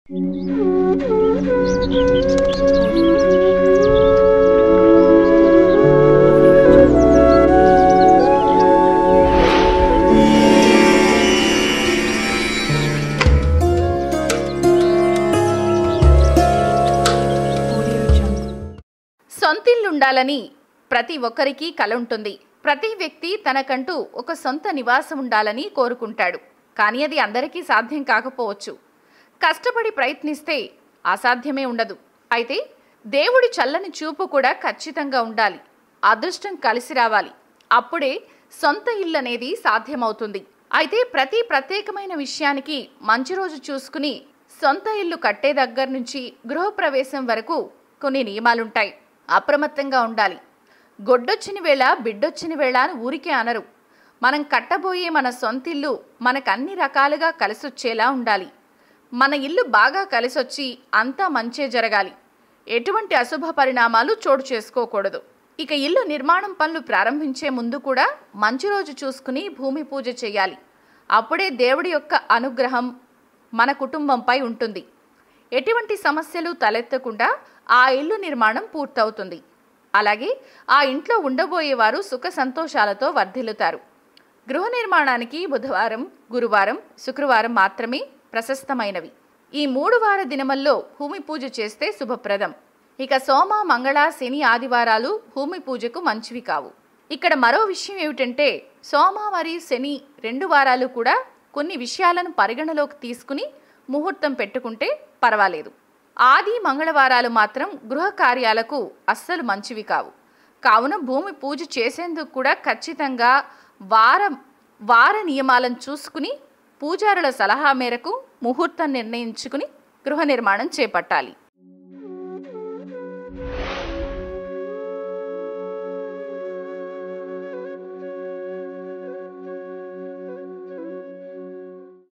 సొంతిల్లుండాలని ప్రతి ఒక్కరికి కల ఉంటుంది ప్రతి వ్యక్తి తనకంటూ ఒక సొంత నివాసం ఉండాలని కోరుకుంటాడు కానీ అది అందరికీ సాధ్యం కాకపోవచ్చు కష్టపడి ప్రయత్నిస్తే అసాధ్యమే ఉండదు అయితే దేవుడి చల్లని చూపు కూడా ఖచ్చితంగా ఉండాలి అదృష్టం కలిసి రావాలి అప్పుడే సొంత ఇల్లు అనేది సాధ్యమవుతుంది అయితే ప్రతి ప్రత్యేకమైన విషయానికి మంచి రోజు చూసుకుని సొంత ఇల్లు కట్టే దగ్గర నుంచి గృహప్రవేశం వరకు కొన్ని నియమాలుంటాయి అప్రమత్తంగా ఉండాలి గొడ్డొచ్చిన వేళ బిడ్డొచ్చిన వేళ అని ఊరికే అనరు మనం కట్టబోయే మన సొంతిల్లు మనకు అన్ని రకాలుగా కలిసొచ్చేలా ఉండాలి మన ఇల్లు బాగా కలిసొచ్చి అంతా మంచే జరగాలి ఎటువంటి అశుభ పరిణామాలు చోటు చేసుకోకూడదు ఇక ఇల్లు నిర్మాణం పనులు ప్రారంభించే ముందు కూడా మంచి రోజు చూసుకుని భూమి పూజ చేయాలి అప్పుడే దేవుడి యొక్క అనుగ్రహం మన కుటుంబంపై ఉంటుంది ఎటువంటి సమస్యలు తలెత్తకుండా ఆ ఇల్లు నిర్మాణం పూర్తవుతుంది అలాగే ఆ ఇంట్లో ఉండబోయేవారు సుఖ సంతోషాలతో వర్ధిల్లుతారు గృహ నిర్మాణానికి బుధవారం గురువారం శుక్రవారం మాత్రమే ప్రశస్తమైనవి ఈ మూడు వార దినమల్లో భూమి పూజ చేస్తే శుభప్రదం ఇక సోమ మంగళ శని ఆదివారాలు భూమి పూజకు మంచివి కావు ఇక్కడ మరో విషయం ఏమిటంటే సోమ మరియు శని రెండు వారాలు కూడా కొన్ని విషయాలను పరిగణలోకి తీసుకుని ముహూర్తం పెట్టుకుంటే పర్వాలేదు ఆది మంగళవారాలు మాత్రం గృహ కార్యాలకు అస్సలు మంచివి కావు కావున భూమి పూజ చేసేందుకు కూడా ఖచ్చితంగా వారం వార నియమాలను చూసుకుని పూజారుల సలహా మేరకు ముహూర్తం నిర్ణయించుకుని గృహ నిర్మాణం చేపట్టాలి